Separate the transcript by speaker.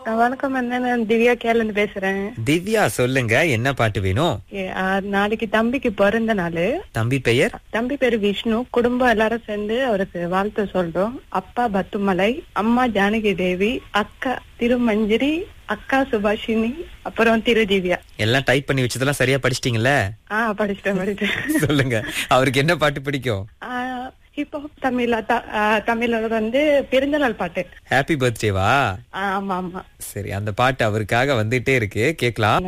Speaker 1: வணக்கம் அண்ணா நான் திவ்யா கேலந்து பேசுறேன்
Speaker 2: திவ்யா சொல்லுங்க என்ன பாட்டு வேணும்
Speaker 1: ஏ, ஆ, நாளைக்கு தம்பிக்கு பிறந்த நாள்
Speaker 2: தம்பி பெயர்
Speaker 1: தம்பி பேரு விஷ்ணு குடும்பம் எல்லாரும் சேர்ந்து அவருக்கு வாழ்த்து சொல்றோம் அப்பா பத்துமலை அம்மா ஜானகி தேவி அக்கா திருமஞ்சரி அக்கா சுபாஷினி அப்புறம் திரு திவ்யா
Speaker 2: எல்லாம் டைப் பண்ணி வச்சதெல்லாம் சரியா படிச்சிட்டீங்கல்ல
Speaker 1: ஆ படிச்சிட்டேன் படிச்சிட்டேன்
Speaker 2: சொல்லுங்க அவருக்கு என்ன பாட்டு பிடிக்கும்
Speaker 1: ஹிப்ஹாப் தமிழ்ல த- ஆ, தமிழ்ல வந்து பிறந்தநாள் பாட்டு
Speaker 2: ஹாப்பி பர்த்டேவா
Speaker 1: ஆ, ஆமா ஆமா
Speaker 2: சரி அந்த பாட்டு அவருக்காக வந்துட்டே இருக்கு கேக்கலாம்